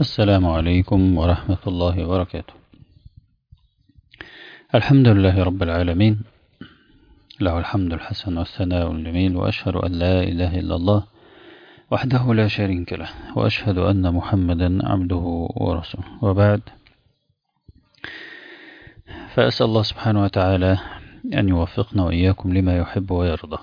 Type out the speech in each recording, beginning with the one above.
السلام عليكم ورحمة الله وبركاته الحمد لله رب العالمين له الحمد الحسن والثناء الجميل وأشهد أن لا إله إلا الله وحده لا شريك له وأشهد أن محمدا عبده ورسوله وبعد فأسأل الله سبحانه وتعالى أن يوفقنا وإياكم لما يحب ويرضى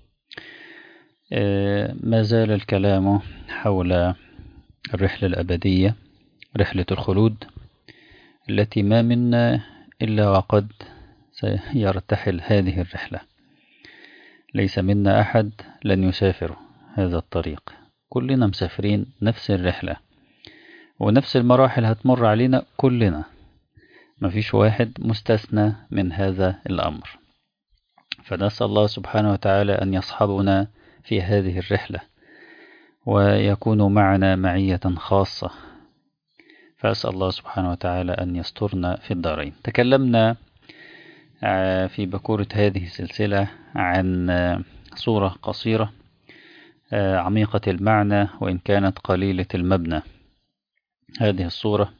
ما زال الكلام حول الرحلة الأبدية رحلة الخلود التي ما منا إلا وقد سيرتحل هذه الرحلة ليس منا أحد لن يسافر هذا الطريق كلنا مسافرين نفس الرحلة ونفس المراحل هتمر علينا كلنا مفيش واحد مستثنى من هذا الأمر فنسأل الله سبحانه وتعالى أن يصحبنا في هذه الرحلة ويكون معنا معية خاصة فأسأل الله سبحانه وتعالى أن يسترنا في الدارين تكلمنا في بكورة هذه السلسلة عن صورة قصيرة عميقة المعنى وإن كانت قليلة المبنى هذه الصورة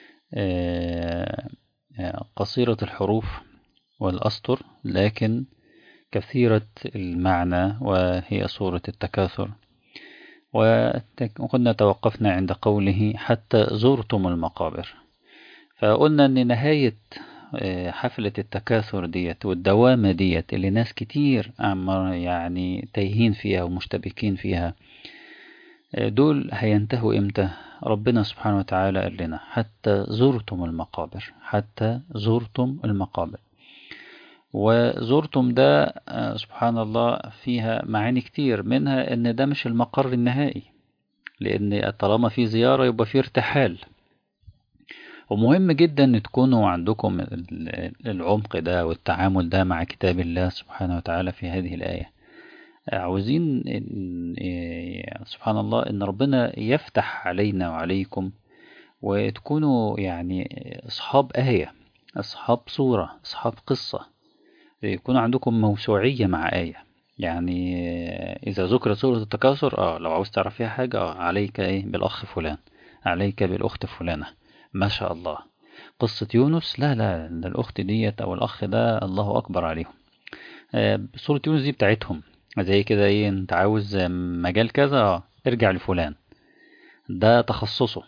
قصيرة الحروف والأسطر لكن كثيرة المعنى وهي صورة التكاثر وقلنا توقفنا عند قوله حتى زرتم المقابر فقلنا أن نهاية حفلة التكاثر ديت والدوامة ديت اللي ناس كتير يعني تايهين فيها ومشتبكين فيها دول هينتهوا امتى ربنا سبحانه وتعالى قال لنا حتى زرتم المقابر حتى زرتم المقابر وزرتم ده سبحان الله فيها معاني كتير منها ان ده مش المقر النهائي لان طالما في زيارة يبقى في ارتحال ومهم جدا ان تكونوا عندكم العمق ده والتعامل ده مع كتاب الله سبحانه وتعالى في هذه الآية عاوزين سبحان الله ان ربنا يفتح علينا وعليكم وتكونوا يعني اصحاب آية اصحاب صورة اصحاب قصة يكون عندكم موسوعية مع آية يعني إذا ذكرت سورة التكاثر اه لو عاوز تعرف فيها حاجة اه عليك إيه بالأخ فلان عليك بالأخت فلانة ما شاء الله قصة يونس لا لا ده الأخت ديت أو الأخ ده الله أكبر عليهم آه سورة يونس دي بتاعتهم زي كده إيه أنت عاوز مجال كذا اه ارجع لفلان ده تخصصه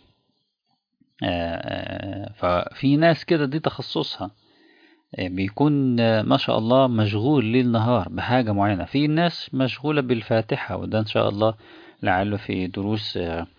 آه آه ففي ناس كده دي تخصصها بيكون ما شاء الله مشغول ليل نهار بحاجة معينة في ناس مشغولة بالفاتحة وده إن شاء الله لعله في دروس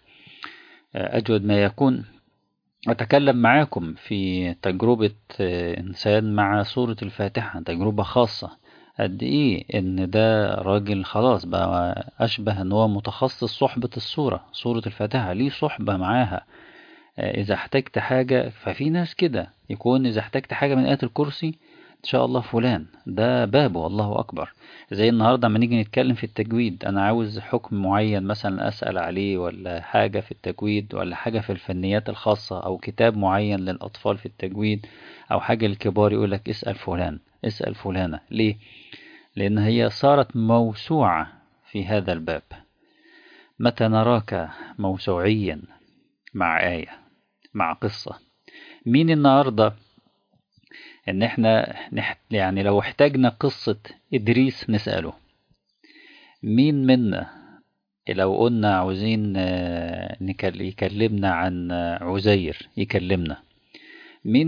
أجود ما يكون أتكلم معاكم في تجربة إنسان مع سورة الفاتحة تجربة خاصة قد إيه إن ده راجل خلاص بقى أشبه إن هو متخصص صحبة السورة سورة الفاتحة ليه صحبة معاها إذا احتجت حاجة ففي ناس كده يكون إذا احتجت حاجة من آية الكرسي إن شاء الله فلان ده بابه الله أكبر زي النهاردة لما نيجي نتكلم في التجويد أنا عاوز حكم معين مثلا أسأل عليه ولا حاجة في التجويد ولا حاجة في الفنيات الخاصة أو كتاب معين للأطفال في التجويد أو حاجة للكبار يقول لك اسأل فلان اسأل فلانة ليه؟ لأن هي صارت موسوعة في هذا الباب متى نراك موسوعيا مع آية مع قصة مين النهاردة ان احنا نحت يعني لو احتاجنا قصة ادريس نسأله مين منا لو قلنا عاوزين يكلمنا عن عزير يكلمنا مين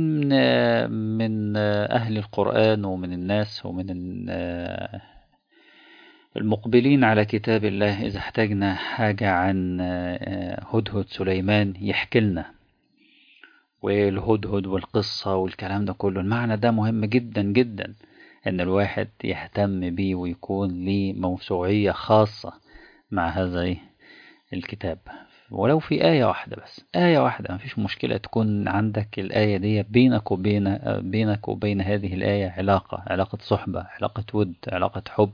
من اهل القرآن ومن الناس ومن المقبلين على كتاب الله إذا احتاجنا حاجة عن هدهد سليمان يحكي لنا والهدهد والقصة والكلام ده كله المعنى ده مهم جدا جدا ان الواحد يهتم بيه ويكون ليه موسوعية خاصة مع هذا الكتاب ولو في آية واحدة بس آية واحدة مفيش مشكلة تكون عندك الآية دي بينك وبين بينك وبين هذه الآية علاقة علاقة صحبة علاقة ود علاقة حب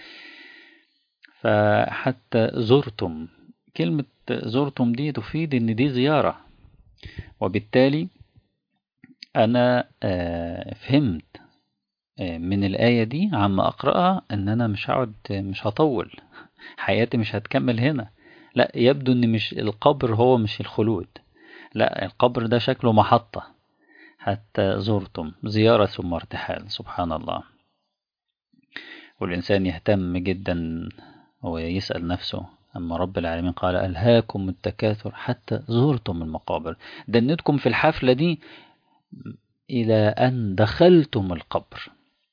فحتى زرتم كلمة زرتم دي تفيد ان دي زيارة وبالتالي انا فهمت من الآية دي عما أقرأها إن أنا مش هقعد مش هطول حياتي مش هتكمل هنا لا يبدو إن مش القبر هو مش الخلود لا القبر ده شكله محطة حتى زرتم زيارة ثم ارتحال سبحان الله والإنسان يهتم جدا ويسأل نفسه أما رب العالمين قال ألهاكم التكاثر حتى زرتم المقابر دنتكم في الحفلة دي إلى أن دخلتم القبر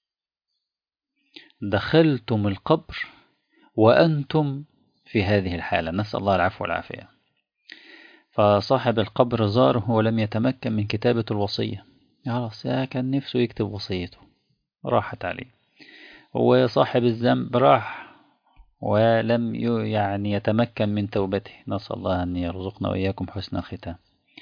دخلتم القبر وأنتم في هذه الحالة نسأل الله العفو والعافية فصاحب القبر زاره ولم يتمكن من كتابة الوصية خلاص كان نفسه يكتب وصيته راحت عليه وصاحب الذنب راح ولم يعني يتمكن من توبته نسأل الله أن يرزقنا وإياكم حسن الختام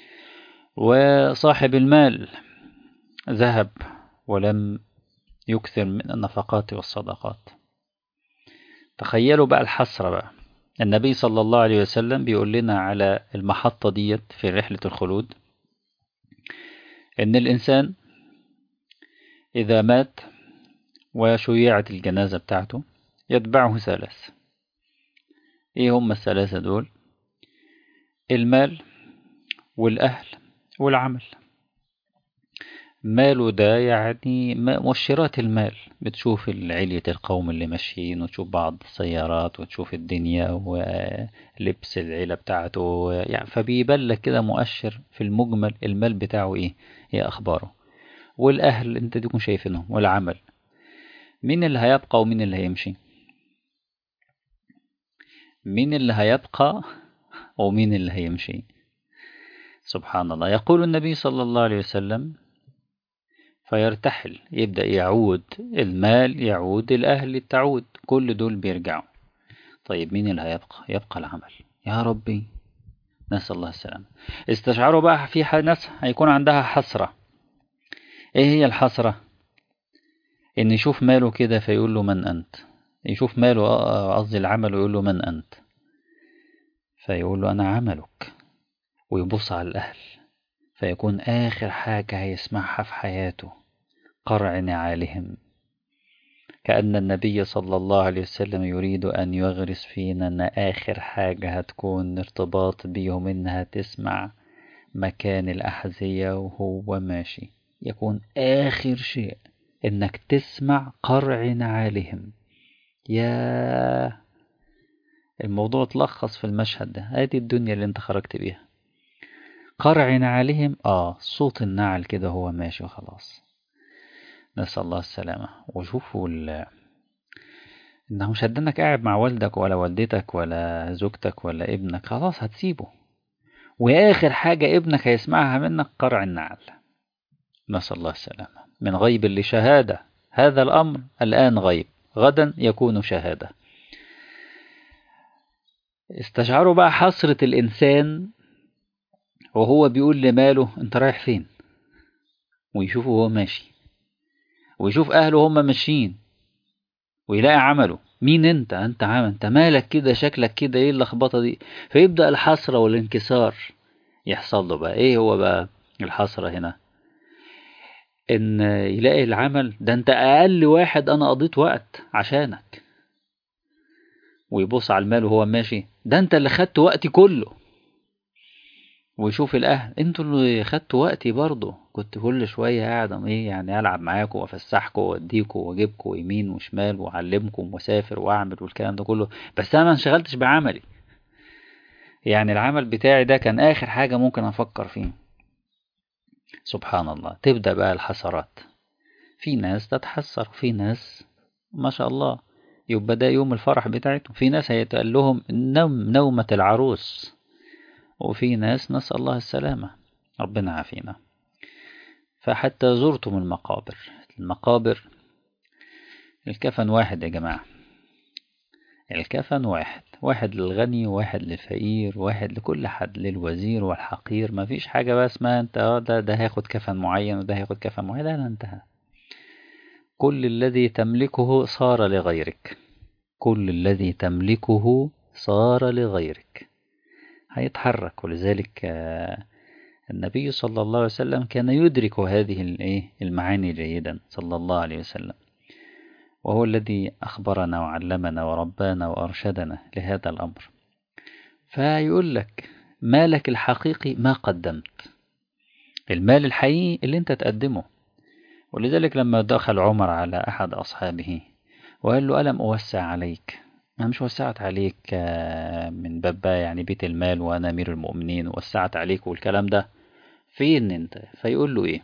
وصاحب المال ذهب ولم يكثر من النفقات والصدقات تخيلوا بقى الحسرة بقى النبي صلى الله عليه وسلم بيقول لنا على المحطة ديت في رحلة الخلود إن الإنسان إذا مات وشيعت الجنازة بتاعته يتبعه ثلاث إيه هم الثلاثة دول المال والأهل والعمل ماله ده يعني مؤشرات المال بتشوف علية القوم اللي ماشيين وتشوف بعض السيارات وتشوف الدنيا ولبس العيلة بتاعته يعني فبيبان لك كده مؤشر في المجمل المال بتاعه ايه ايه اخباره والاهل انت تكون شايفينهم والعمل مين اللي هيبقى ومين اللي هيمشي مين اللي هيبقى ومين اللي هيمشي سبحان الله يقول النبي صلى الله عليه وسلم فيرتحل يبدأ يعود المال يعود الأهل تعود كل دول بيرجعوا طيب مين اللي هيبقى يبقى العمل يا ربي نسأل الله السلامة استشعروا بقى في ناس هيكون عندها حسرة ايه هي الحسرة ان يشوف ماله كده فيقول له من انت يشوف ماله قصدي العمل ويقول له من انت فيقول له انا عملك ويبص على الاهل فيكون آخر حاجة هيسمعها في حياته قرع نعالهم كأن النبي صلى الله عليه وسلم يريد أن يغرس فينا أن آخر حاجة هتكون ارتباط بيهم إنها تسمع مكان الأحذية وهو ماشي يكون آخر شيء إنك تسمع قرع نعالهم يا الموضوع تلخص في المشهد ده هذه الدنيا اللي انت خرجت بيها قرع نعالهم اه صوت النعل كده هو ماشي وخلاص نسأل الله السلامة وشوفوا ال انه مش هدنك قاعد مع والدك ولا والدتك ولا زوجتك ولا ابنك خلاص هتسيبه واخر حاجة ابنك هيسمعها منك قرع النعل نسأل الله السلامة من غيب لشهادة هذا الأمر الآن غيب غدا يكون شهادة استشعروا بقى حسرة الإنسان وهو بيقول لماله انت رايح فين ويشوفه وهو ماشي ويشوف اهله هم ماشيين ويلاقي عمله مين انت انت عامل انت مالك كده شكلك كده ايه اللخبطه دي فيبدا الحسره والانكسار يحصل له بقى ايه هو بقى الحسره هنا ان يلاقي العمل ده انت اقل واحد انا قضيت وقت عشانك ويبص على المال وهو ماشي ده انت اللي خدت وقتي كله ويشوف الاهل انتوا اللي خدتوا وقتي برضه كنت كل شويه قاعد ايه يعني العب معاكم وافسحكم واديكم واجيبكم يمين وشمال واعلمكم واسافر واعمل والكلام ده كله بس انا ما انشغلتش بعملي يعني العمل بتاعي ده كان اخر حاجه ممكن افكر فيه سبحان الله تبدا بقى الحسرات في ناس تتحسر في ناس ما شاء الله يبقى ده يوم الفرح بتاعتهم في ناس هيتقال لهم نوم نومه العروس وفي ناس نسأل الله السلامة ربنا عافينا فحتى زرتم المقابر المقابر الكفن واحد يا جماعة الكفن واحد واحد للغني وواحد للفقير واحد لكل حد للوزير والحقير ما فيش حاجة بقى اسمها انت ده ده هياخد كفن معين وده هياخد كفن معين لا لا انتهى كل الذي تملكه صار لغيرك كل الذي تملكه صار لغيرك هيتحرك ولذلك النبي صلى الله عليه وسلم كان يدرك هذه المعاني جيدا صلى الله عليه وسلم وهو الذي أخبرنا وعلمنا وربانا وأرشدنا لهذا الأمر فيقول لك مالك الحقيقي ما قدمت المال الحقيقي اللي انت تقدمه ولذلك لما دخل عمر على أحد أصحابه وقال له ألم أوسع عليك أنا مش وسعت عليك من باب يعني بيت المال وأنا أمير المؤمنين وسعت عليك والكلام ده فين أنت فيقول له إيه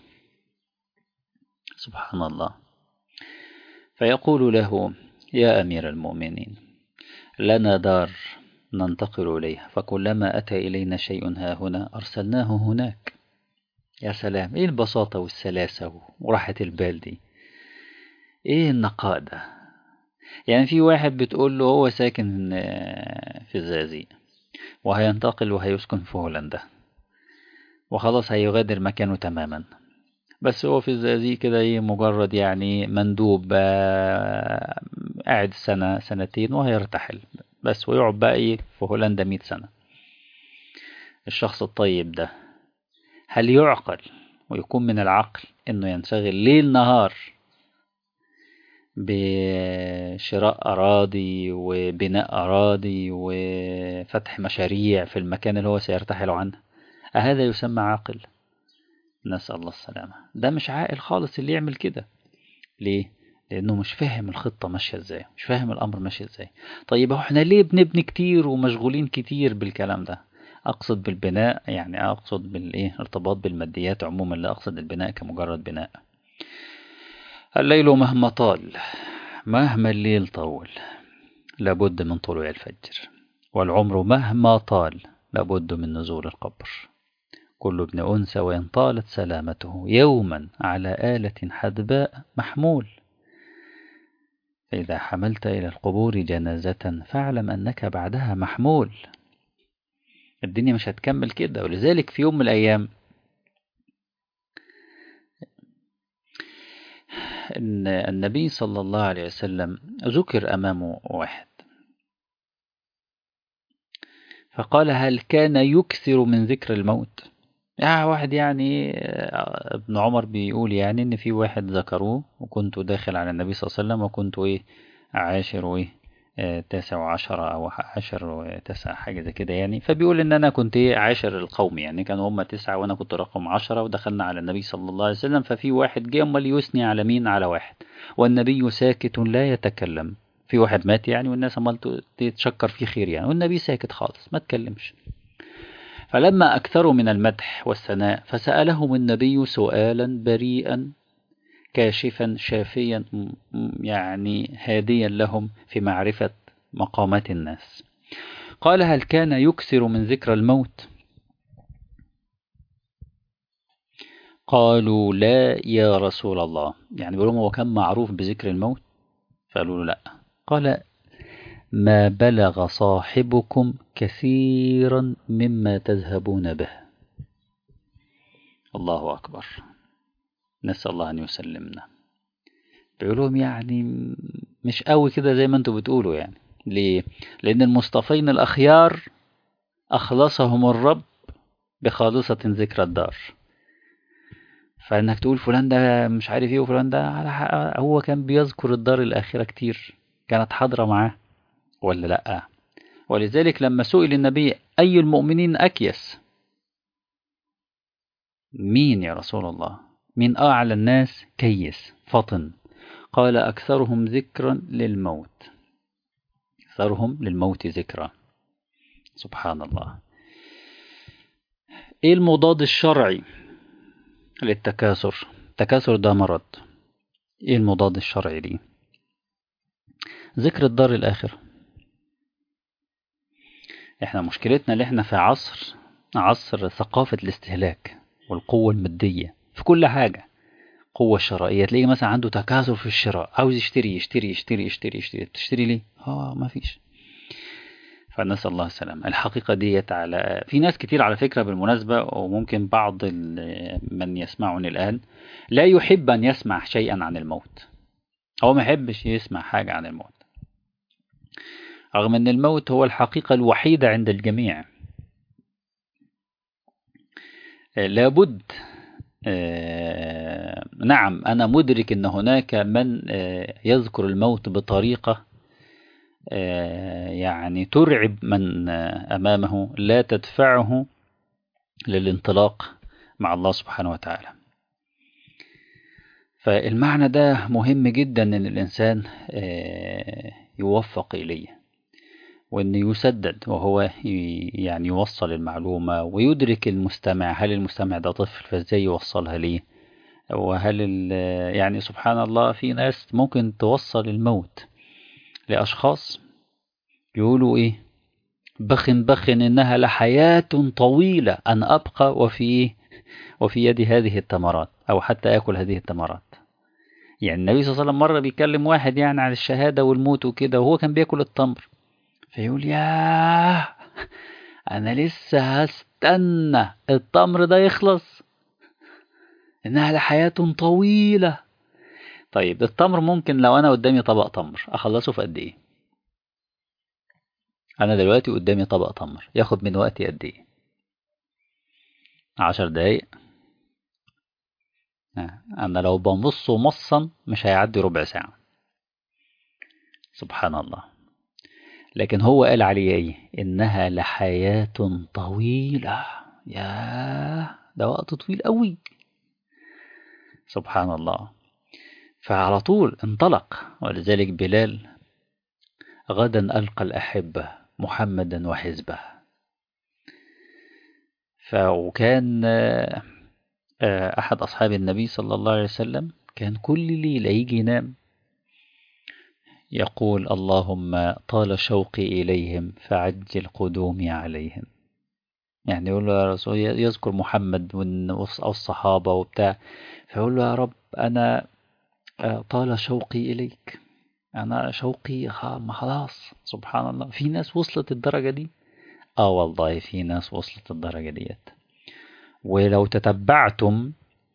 سبحان الله فيقول له يا أمير المؤمنين لنا دار ننتقل إليها فكلما أتى إلينا شيء ها هنا أرسلناه هناك يا سلام إيه البساطة والسلاسة وراحة البال دي إيه النقاء ده يعني في واحد بتقول له هو ساكن في الزقازيق وهينتقل وهيسكن في هولندا وخلاص هيغادر مكانه تماما بس هو في الزقازيق كده ايه مجرد يعني مندوب قاعد سنة سنتين وهيرتحل بس ويقعد بقى ايه في هولندا مئة سنة الشخص الطيب ده هل يعقل ويكون من العقل انه ينشغل ليل نهار بشراء أراضي وبناء أراضي وفتح مشاريع في المكان اللي هو سيرتحل عنه أهذا يسمى عاقل نسأل الله السلامة ده مش عاقل خالص اللي يعمل كده ليه؟ لأنه مش فاهم الخطة ماشية ازاي مش فاهم الأمر ماشي ازاي طيب احنا ليه بنبني كتير ومشغولين كتير بالكلام ده أقصد بالبناء يعني أقصد بالإيه ارتباط بالماديات عموما لا أقصد البناء كمجرد بناء الليل مهما طال مهما الليل طول لابد من طلوع الفجر والعمر مهما طال لابد من نزول القبر كل ابن أنثى وإن طالت سلامته يوما على آلة حدباء محمول فإذا حملت إلى القبور جنازة فاعلم أنك بعدها محمول الدنيا مش هتكمل كده ولذلك في يوم من الأيام أن النبي صلى الله عليه وسلم ذكر أمامه واحد فقال هل كان يكثر من ذكر الموت يعني واحد يعني ابن عمر بيقول يعني ان في واحد ذكروه وكنت داخل على النبي صلى الله عليه وسلم وكنت ايه عاشر ايه تاسع وعشرة أو عشر وتسعة حاجة زي كده يعني فبيقول إن أنا كنت إيه عاشر القوم يعني كانوا هم تسعة وأنا كنت رقم عشرة ودخلنا على النبي صلى الله عليه وسلم ففي واحد جه أمال يثني على مين على واحد والنبي ساكت لا يتكلم في واحد مات يعني والناس عمال تتشكر فيه خير يعني والنبي ساكت خالص ما تكلمش فلما أكثروا من المدح والثناء فسألهم النبي سؤالا بريئا كاشفا شافيا يعني هاديا لهم في معرفة مقامات الناس قال هل كان يكثر من ذكر الموت قالوا لا يا رسول الله يعني بيقولوا هو كان معروف بذكر الموت فقالوا له لا قال ما بلغ صاحبكم كثيرا مما تذهبون به الله أكبر نسأل الله أن يسلمنا بيقولهم يعني مش قوي كده زي ما انتوا بتقولوا يعني ليه؟ لأن المصطفين الأخيار أخلصهم الرب بخالصة ذكر الدار فإنك تقول فلان ده مش عارف ايه وفلان ده هو كان بيذكر الدار الآخرة كتير كانت حاضرة معاه ولا لأ ولذلك لما سئل النبي أي المؤمنين أكيس مين يا رسول الله من أعلى الناس كيس فطن قال أكثرهم ذكرا للموت أكثرهم للموت ذكرا سبحان الله إيه المضاد الشرعي للتكاثر التكاثر ده مرض إيه المضاد الشرعي ليه ذكر الدار الآخرة احنا مشكلتنا اللي احنا في عصر عصر ثقافة الاستهلاك والقوة المادية في كل حاجة قوة شرائية تلاقي مثلا عنده تكاثر في الشراء عاوز يشتري يشتري يشتري يشتري يشتري بتشتري ليه؟ اه ما فيش فنسأل الله السلامة الحقيقة ديت على في ناس كتير على فكرة بالمناسبة وممكن بعض من يسمعني الآن لا يحب أن يسمع شيئا عن الموت هو ما يحبش يسمع حاجة عن الموت رغم أن الموت هو الحقيقة الوحيدة عند الجميع لابد آه نعم أنا مدرك أن هناك من آه يذكر الموت بطريقة يعني ترعب من أمامه لا تدفعه للانطلاق مع الله سبحانه وتعالى فالمعنى ده مهم جدا ان الانسان يوفق اليه وان يسدد وهو يعني يوصل المعلومه ويدرك المستمع هل المستمع ده طفل فازاي يوصلها ليه وهل يعني سبحان الله في ناس ممكن توصل الموت لاشخاص يقولوا ايه بخ بخ انها لحياه طويله ان ابقى وفي وفي يدي هذه التمرات او حتى اكل هذه التمرات يعني النبي صلى الله عليه وسلم مرة بيكلم واحد يعني عن الشهادة والموت وكده وهو كان بياكل التمر فيقول ياه أنا لسه هستنى التمر ده يخلص إنها لحياة طويلة طيب التمر ممكن لو أنا قدامي طبق تمر أخلصه في قد إيه؟ أنا دلوقتي قدامي طبق تمر ياخد من وقتي قد إيه؟ عشر دقايق أنا لو بمصه مصا مش هيعدي ربع ساعة سبحان الله لكن هو قال عليه ايه إنها لحياة طويلة يا ده وقت طويل قوي سبحان الله فعلى طول انطلق ولذلك بلال غدا ألقى الأحبة محمدا وحزبه فوكان أحد أصحاب النبي صلى الله عليه وسلم كان كل ليلة يجي ينام يقول اللهم طال شوقي إليهم فعجل قدومي عليهم يعني يقول له يا رسول يذكر محمد أو الصحابة وبتاع فيقول له يا رب أنا طال شوقي إليك أنا شوقي خلاص سبحان الله في ناس وصلت الدرجة دي آه والله في ناس وصلت الدرجة ديت ولو تتبعتم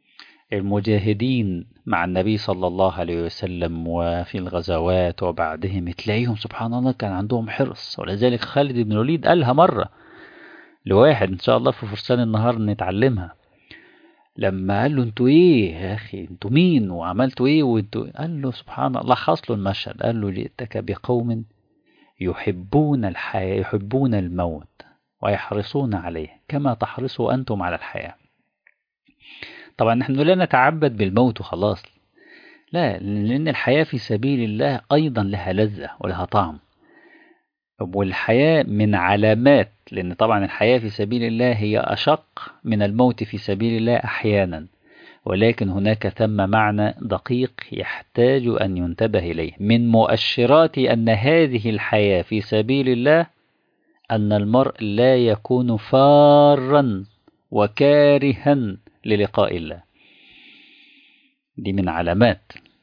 المجاهدين مع النبي صلى الله عليه وسلم وفي الغزوات وبعدهم تلاقيهم سبحان الله كان عندهم حرص ولذلك خالد بن الوليد قالها مرة لواحد إن شاء الله في فرسان النهار نتعلمها لما قال له انتوا ايه يا اخي انتوا مين وعملتوا ايه وانتوا قال له سبحان الله لخص له المشهد قال له جئتك بقوم يحبون الحياة يحبون الموت ويحرصون عليه كما تحرصوا أنتم على الحياة طبعا نحن لا نتعبد بالموت وخلاص لا لأن الحياة في سبيل الله أيضا لها لذة ولها طعم والحياة من علامات لأن طبعا الحياة في سبيل الله هي أشق من الموت في سبيل الله أحيانا ولكن هناك ثم معنى دقيق يحتاج أن ينتبه إليه من مؤشرات أن هذه الحياة في سبيل الله أن المرء لا يكون فارا وكارها للقاء الله دي من علامات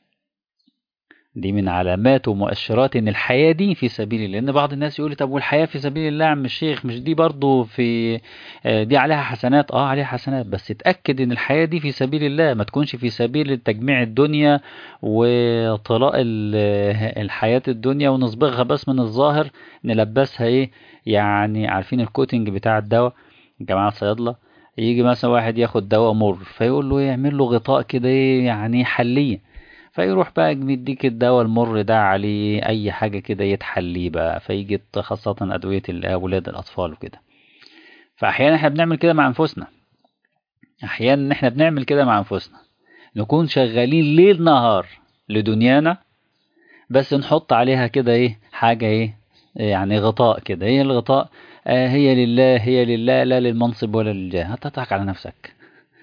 دي من علامات ومؤشرات ان الحياة دي في سبيل الله لان بعض الناس يقول طب والحياة في سبيل الله عم الشيخ مش دي برضو في دي عليها حسنات اه عليها حسنات بس اتأكد ان الحياة دي في سبيل الله ما تكونش في سبيل تجميع الدنيا وطلاء الحياة الدنيا ونصبغها بس من الظاهر نلبسها ايه يعني عارفين الكوتنج بتاع الدواء جماعة صيادلة يجي مثلا واحد ياخد دواء مر فيقول له يعمل له غطاء كده يعني حليه فيروح بقى مديك الدواء المر ده عليه اي حاجه كده يتحليه بقى فيجي خاصه ادويه اولاد الاطفال وكده فاحيانا احنا بنعمل كده مع انفسنا احيانا احنا بنعمل كده مع انفسنا نكون شغالين ليل نهار لدنيانا بس نحط عليها كده ايه حاجه ايه يعني غطاء كده ايه الغطاء آه هي لله هي لله لا للمنصب ولا للجاه هتضحك على نفسك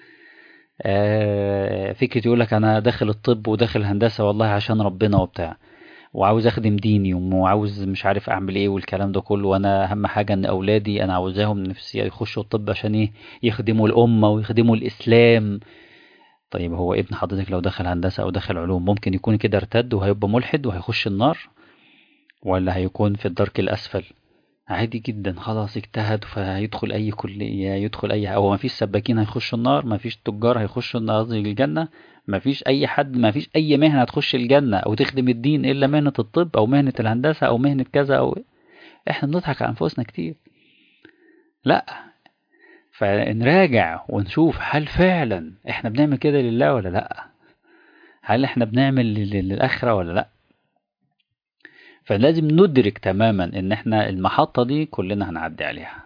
آه فكرة يقول لك أنا داخل الطب وداخل هندسة والله عشان ربنا وبتاع وعاوز أخدم ديني وعاوز مش عارف أعمل إيه والكلام ده كله وأنا أهم حاجة إن أولادي أنا عاوزاهم نفسي يخشوا الطب عشان إيه يخدموا الأمة ويخدموا الإسلام طيب هو ابن حضرتك لو دخل هندسة أو دخل علوم ممكن يكون كده ارتد وهيبقى ملحد وهيخش النار ولا هيكون في الدرك الأسفل عادي جدا خلاص اجتهد فهيدخل اي كليه يدخل اي هو ما فيش سباكين هيخشوا النار ما فيش تجار هيخشوا قصدي الجنه ما فيش اي حد ما فيش اي مهنه هتخش الجنه او تخدم الدين الا مهنه الطب او مهنه الهندسه او مهنه كذا او احنا بنضحك على انفسنا كتير لا فنراجع ونشوف هل فعلا احنا بنعمل كده لله ولا لا هل احنا بنعمل للاخره ولا لا فلازم ندرك تماما ان احنا المحطة دي كلنا هنعدي عليها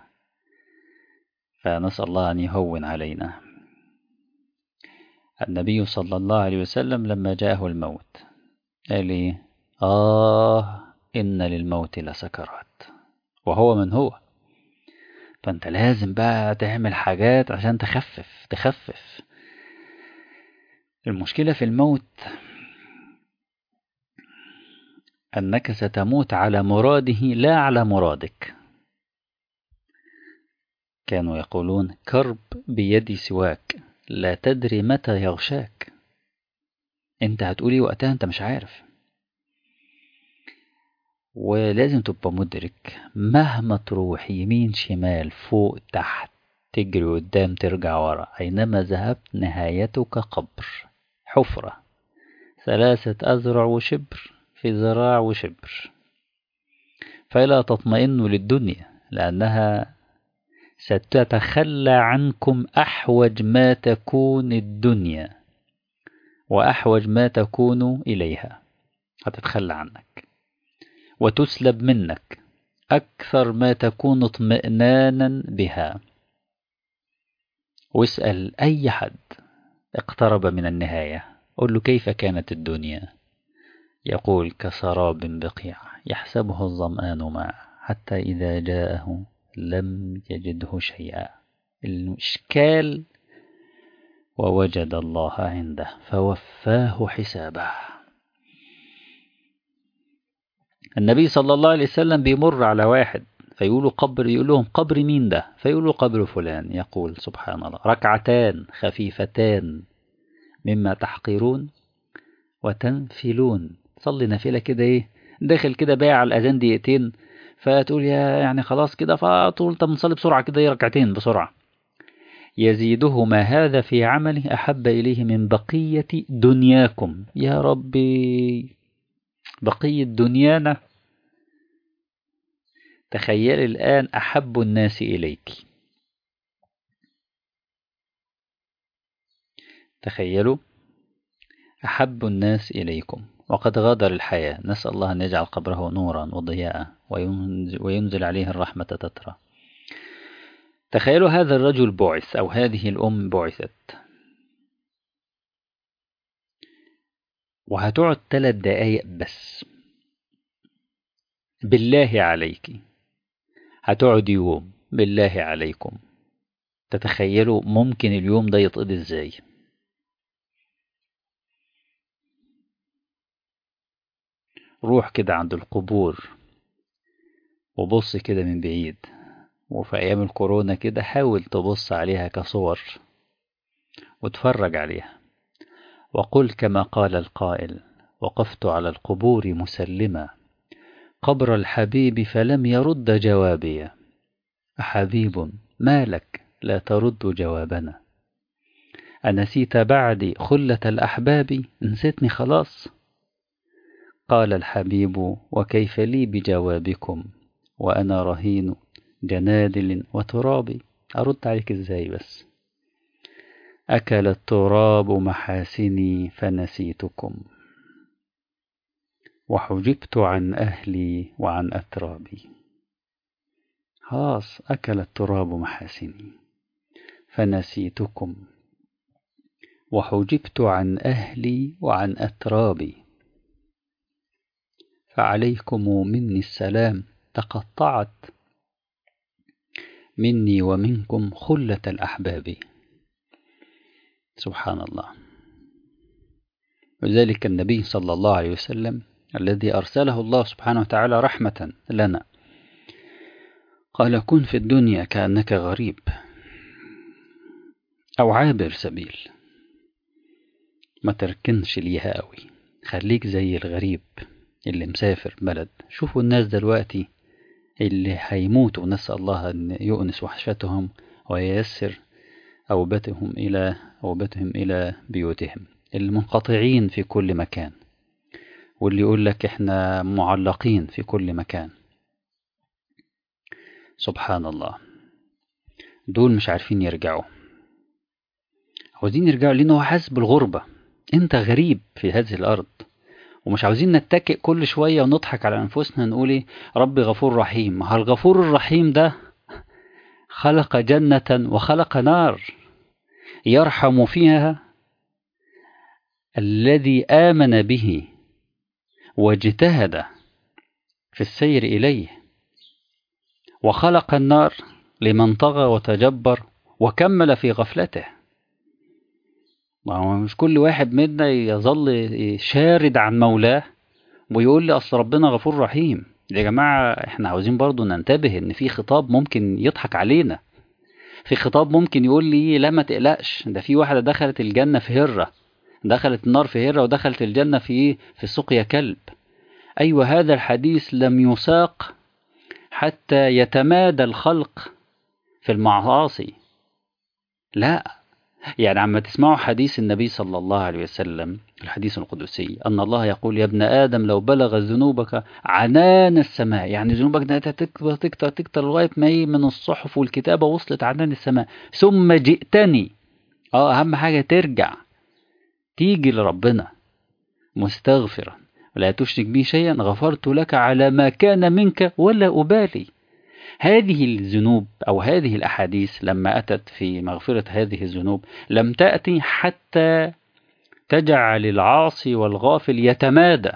فنسأل الله أن يهون علينا النبي صلى الله عليه وسلم لما جاءه الموت قال لي آه إن للموت لسكرات وهو من هو فأنت لازم بقى تعمل حاجات عشان تخفف تخفف المشكلة في الموت أنك ستموت على مراده لا على مرادك كانوا يقولون كرب بيد سواك لا تدري متى يغشاك انت هتقولي وقتها انت مش عارف ولازم تبقى مدرك مهما تروح يمين شمال فوق تحت تجري قدام ترجع ورا أينما ذهبت نهايتك قبر حفرة ثلاثة أذرع وشبر في ذراع وشبر فلا تطمئنوا للدنيا لأنها ستتخلى عنكم أحوج ما تكون الدنيا وأحوج ما تكون إليها هتتخلى عنك وتسلب منك أكثر ما تكون اطمئنانا بها واسأل أي حد اقترب من النهاية قل له كيف كانت الدنيا يقول كسراب بقيع يحسبه الظمآن ماء حتى إذا جاءه لم يجده شيئا الإشكال ووجد الله عنده فوفاه حسابه النبي صلى الله عليه وسلم بيمر على واحد فيقولوا قبر يقول لهم قبر مين ده فيقولوا قبر فلان يقول سبحان الله ركعتان خفيفتان مما تحقرون وتنفلون صلي نافلة كده ايه داخل كده بايع على الأذان دقيقتين فتقول يا يعني خلاص كده فطول طب نصلي بسرعة كده ايه ركعتين بسرعة يزيده ما هذا في عمله أحب إليه من بقية دنياكم يا ربي بقية دنيانا تخيل الآن أحب الناس إليك تخيلوا أحب الناس إليكم وقد غادر الحياة نسأل الله أن يجعل قبره نورا وضياء وينزل عليه الرحمة تترى تخيلوا هذا الرجل بعث أو هذه الأم بعثت وهتقعد ثلاث دقايق بس بالله عليك هتقعد يوم بالله عليكم تتخيلوا ممكن اليوم ده يتقضي ازاي روح كده عند القبور وبص كده من بعيد وفي أيام الكورونا كده حاول تبص عليها كصور وتفرج عليها وقل كما قال القائل وقفت على القبور مسلما قبر الحبيب فلم يرد جوابي أحبيب ما لك لا ترد جوابنا أنسيت بعدي خلة الأحباب نسيتني خلاص قال الحبيب وكيف لي بجوابكم وأنا رهين جنادل وتراب أرد عليك إزاي بس أكل التراب محاسني فنسيتكم وحجبت عن أهلي وعن أترابي خلاص أكل التراب محاسني فنسيتكم وحجبت عن أهلي وعن أترابي فعليكم مني السلام تقطعت مني ومنكم خلة الأحباب سبحان الله وذلك النبي صلى الله عليه وسلم الذي أرسله الله سبحانه وتعالى رحمة لنا قال كن في الدنيا كأنك غريب أو عابر سبيل ما تركنش ليها قوي خليك زي الغريب اللي مسافر بلد شوفوا الناس دلوقتي اللي هيموتوا نسأل الله أن يؤنس وحشتهم وييسر أوبتهم إلى أوبتهم إلى بيوتهم المنقطعين في كل مكان واللي يقول لك احنا معلقين في كل مكان سبحان الله دول مش عارفين يرجعوا عاوزين يرجعوا لأنه حاسس بالغربة انت غريب في هذه الأرض ومش عاوزين نتكئ كل شوية ونضحك على أنفسنا نقول إيه ربي غفور رحيم ما هو الغفور الرحيم ده خلق جنة وخلق نار يرحم فيها الذي آمن به واجتهد في السير إليه وخلق النار لمن طغى وتجبر وكمل في غفلته ما هو مش كل واحد منا يظل شارد عن مولاه ويقول لي أصل ربنا غفور رحيم يا جماعة احنا عاوزين برضو ننتبه ان في خطاب ممكن يضحك علينا في خطاب ممكن يقول لي لا ما تقلقش ده في واحدة دخلت الجنة في هرة دخلت النار في هرة ودخلت الجنة في ايه في سقيا كلب أيوة هذا الحديث لم يساق حتى يتمادى الخلق في المعاصي لا يعني عما تسمعوا حديث النبي صلى الله عليه وسلم الحديث القدسي أن الله يقول يا ابن آدم لو بلغ ذنوبك عنان السماء يعني ذنوبك ده تكتر تكتر تكتر لغاية ما هي من الصحف والكتابة وصلت عنان السماء ثم جئتني اه أهم حاجة ترجع تيجي لربنا مستغفرا ولا تشرك بي شيئا غفرت لك على ما كان منك ولا أبالي هذه الذنوب أو هذه الأحاديث لما أتت في مغفرة هذه الذنوب لم تأتي حتى تجعل العاصي والغافل يتمادى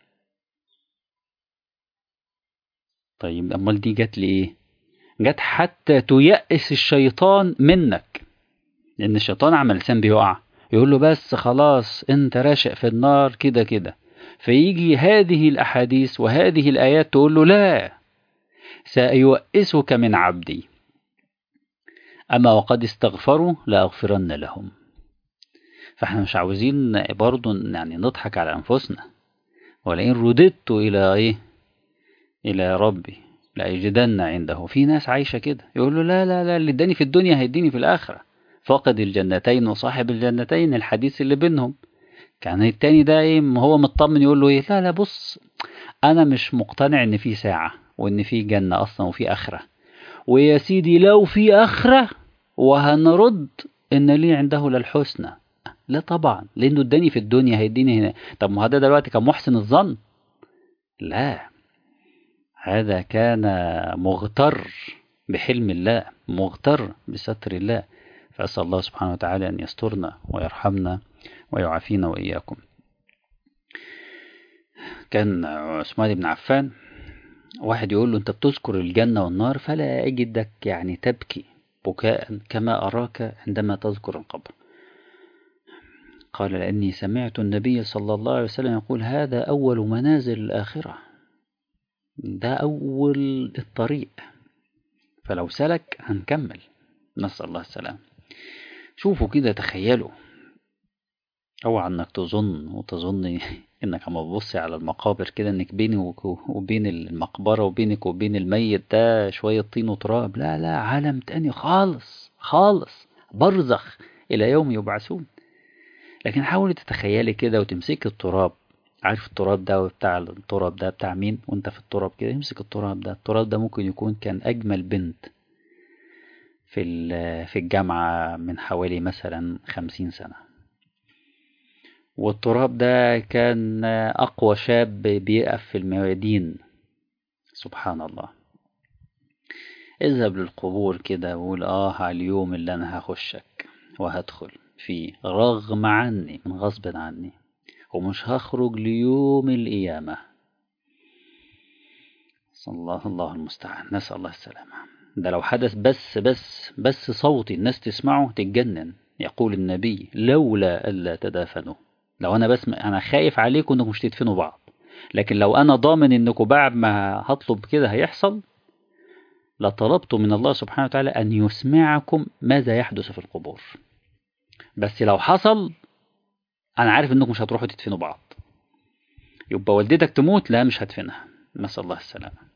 طيب أمال دي جت لإيه؟ جت حتى تيأس الشيطان منك لأن الشيطان عمل لسان بيقع يقول له بس خلاص أنت راشق في النار كده كده فيجي هذه الأحاديث وهذه الآيات تقول له لا سيؤسك من عبدي أما وقد استغفروا لأغفرن لهم فاحنا مش عاوزين برضو يعني نضحك على أنفسنا ولئن رددت إلى إيه إلى ربي لأجدن عنده في ناس عايشة كده يقول له لا لا لا اللي اداني في الدنيا هيديني في الآخرة فاقد الجنتين وصاحب الجنتين الحديث اللي بينهم كان التاني ده ايه هو مطمن يقول له ايه لا لا بص انا مش مقتنع ان في ساعة وان في جنة اصلا وفي اخرة ويا سيدي لو في اخرة وهنرد ان لي عنده للحسنى لا طبعا لانه اداني في الدنيا هيديني هنا طب ما هذا دلوقتي كان محسن الظن لا هذا كان مغتر بحلم الله مغتر بستر الله فأسأل الله سبحانه وتعالى أن يسترنا ويرحمنا ويعافينا وإياكم كان عثمان بن عفان واحد يقول له أنت بتذكر الجنة والنار فلا أجدك يعني تبكي بكاء كما أراك عندما تذكر القبر قال لأني سمعت النبي صلى الله عليه وسلم يقول هذا أول منازل الآخرة ده أول الطريق فلو سلك هنكمل نسأل الله السلام شوفوا كده تخيلوا اوعى انك تظن وتظني انك عم تبصي على المقابر كده انك بيني وبين المقبرة وبينك وبين الميت ده شوية طين وتراب لا لا عالم تاني خالص خالص برزخ الى يوم يبعثون لكن حاولي تتخيلي كده وتمسكي التراب عارف التراب ده بتاع التراب ده بتاع مين وانت في التراب كده امسك التراب ده التراب ده ممكن يكون كان اجمل بنت في في الجامعة من حوالي مثلا خمسين سنة والتراب ده كان أقوى شاب بيقف في الميادين سبحان الله اذهب للقبور كده وقول آه على اليوم اللي أنا هخشك وهدخل فيه رغم عني من غصب عني ومش هخرج ليوم القيامة صلى الله الله المستعان نسأل الله السلامة ده لو حدث بس بس بس صوتي الناس تسمعه تتجنن يقول النبي لولا ألا تدافنوا لو أنا بس أنا خايف عليكم إنكم مش تدفنوا بعض لكن لو أنا ضامن إنكم بعد ما هطلب كده هيحصل لطلبت من الله سبحانه وتعالى أن يسمعكم ماذا يحدث في القبور بس لو حصل أنا عارف إنكم مش هتروحوا تدفنوا بعض يبقى والدتك تموت لا مش هدفنها نسأل الله السلامة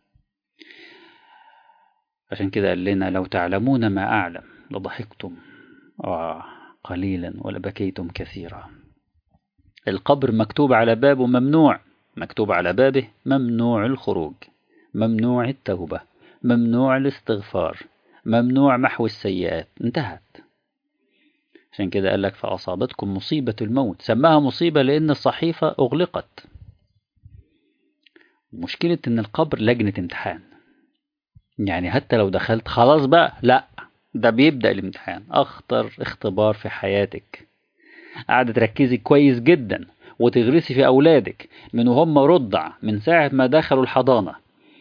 عشان كده قال لنا لو تعلمون ما أعلم لضحكتم قليلا ولبكيتم كثيرا القبر مكتوب على بابه ممنوع مكتوب على بابه ممنوع الخروج ممنوع التوبة ممنوع الاستغفار ممنوع محو السيئات انتهت عشان كده قال لك فأصابتكم مصيبة الموت سماها مصيبة لأن الصحيفة أغلقت مشكلة إن القبر لجنة امتحان يعني حتى لو دخلت خلاص بقى لا ده بيبدأ الامتحان أخطر اختبار في حياتك قاعدة تركزي كويس جدا وتغرسي في أولادك من وهم رضع من ساعة ما دخلوا الحضانة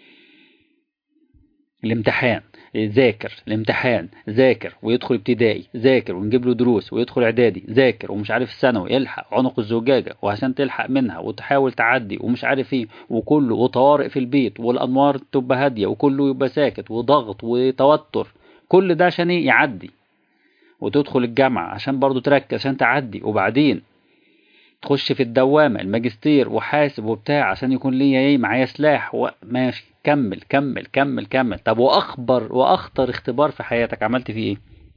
الامتحان ذاكر الامتحان ذاكر ويدخل ابتدائي ذاكر ونجيب له دروس ويدخل اعدادي ذاكر ومش عارف الثانوي يلحق عنق الزجاجه وعشان تلحق منها وتحاول تعدي ومش عارف ايه وكله وطوارئ في البيت والانوار تبقى هاديه وكله يبقى ساكت وضغط وتوتر كل ده عشان ايه يعدي وتدخل الجامعه عشان برضو تركز عشان تعدي وبعدين تخش في الدوامه الماجستير وحاسب وبتاع عشان يكون ليا ايه معايا سلاح وماشي كمل كمل كمل كمل طب واخبر واخطر اختبار في حياتك عملت فيه ايه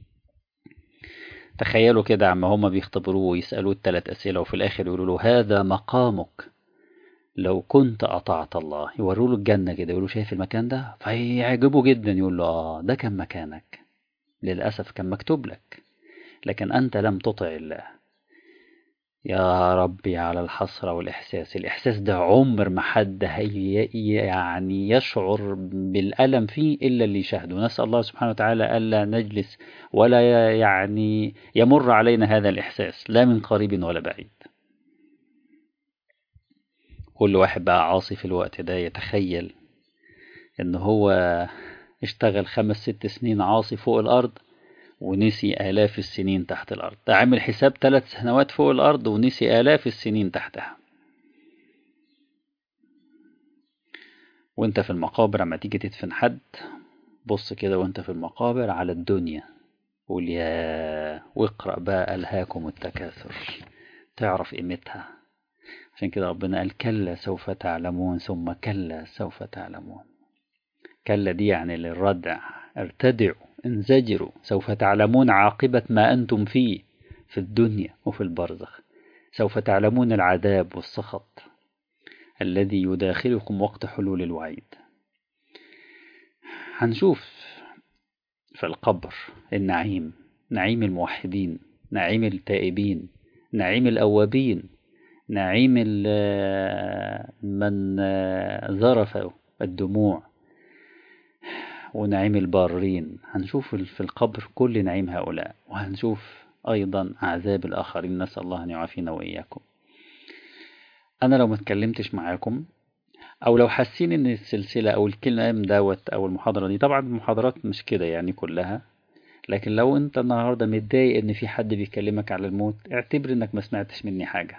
تخيلوا كده عما هما بيختبروه ويسألوه الثلاث أسئلة وفي الآخر يقولوا له هذا مقامك لو كنت أطعت الله يوروا له الجنة كده يقولوا شايف المكان ده فيعجبه جدا يقول له آه ده كان مكانك للأسف كان مكتوب لك لكن أنت لم تطع الله يا ربي على الحسرة والإحساس الإحساس ده عمر ما حد هي يعني يشعر بالألم فيه إلا اللي يشاهده نسأل الله سبحانه وتعالى ألا نجلس ولا يعني يمر علينا هذا الإحساس لا من قريب ولا بعيد كل واحد بقى عاصي في الوقت ده يتخيل إن هو اشتغل خمس ست سنين عاصي فوق الأرض ونسي آلاف السنين تحت الأرض ده عامل حساب ثلاث سنوات فوق الأرض ونسي آلاف السنين تحتها وانت في المقابر لما تيجي تدفن حد بص كده وانت في المقابر على الدنيا قول يا واقرأ بقى ألهاكم التكاثر تعرف قيمتها عشان كده ربنا قال كلا سوف تعلمون ثم كلا سوف تعلمون كلا دي يعني للردع ارتدعوا انزجروا سوف تعلمون عاقبة ما أنتم فيه في الدنيا وفي البرزخ سوف تعلمون العذاب والسخط الذي يداخلكم وقت حلول الوعيد هنشوف في القبر النعيم نعيم الموحدين نعيم التائبين نعيم الأوابين نعيم من ذرف الدموع ونعيم البارين هنشوف في القبر كل نعيم هؤلاء وهنشوف أيضا عذاب الآخرين نسأل الله أن يعافينا وإياكم أنا لو ما اتكلمتش معاكم أو لو حاسين إن السلسلة أو الكلمة دوت أو المحاضرة دي طبعا المحاضرات مش كده يعني كلها لكن لو أنت النهاردة متضايق إن في حد بيكلمك على الموت اعتبر إنك ما سمعتش مني حاجة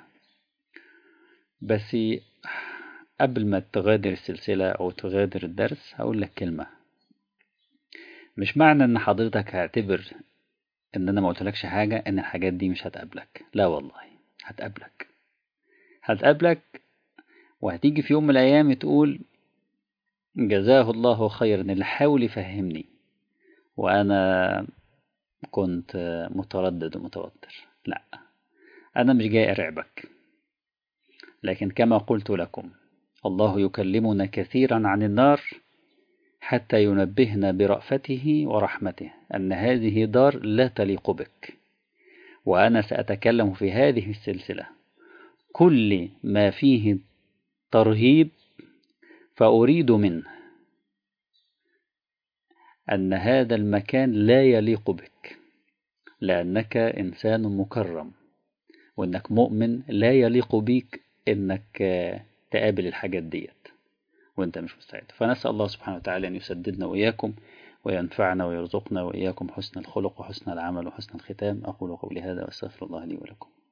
بس قبل ما تغادر السلسلة أو تغادر الدرس هقول لك كلمة مش معنى ان حضرتك هعتبر ان انا ما قلتلكش حاجة ان الحاجات دي مش هتقابلك لا والله هتقابلك هتقابلك وهتيجي في يوم من الايام تقول جزاه الله خيرا اللي حاول يفهمني وانا كنت متردد ومتوتر لا انا مش جاي ارعبك لكن كما قلت لكم الله يكلمنا كثيرا عن النار حتى ينبهنا برأفته ورحمته أن هذه دار لا تليق بك وأنا سأتكلم في هذه السلسلة كل ما فيه ترهيب فأريد منه أن هذا المكان لا يليق بك لأنك إنسان مكرم وإنك مؤمن لا يليق بيك إنك تقابل الحاجات ديت وانت مش مستعد فنسأل الله سبحانه وتعالى أن يسددنا وإياكم وينفعنا ويرزقنا وإياكم حسن الخلق وحسن العمل وحسن الختام أقول قولي هذا وأستغفر الله لي ولكم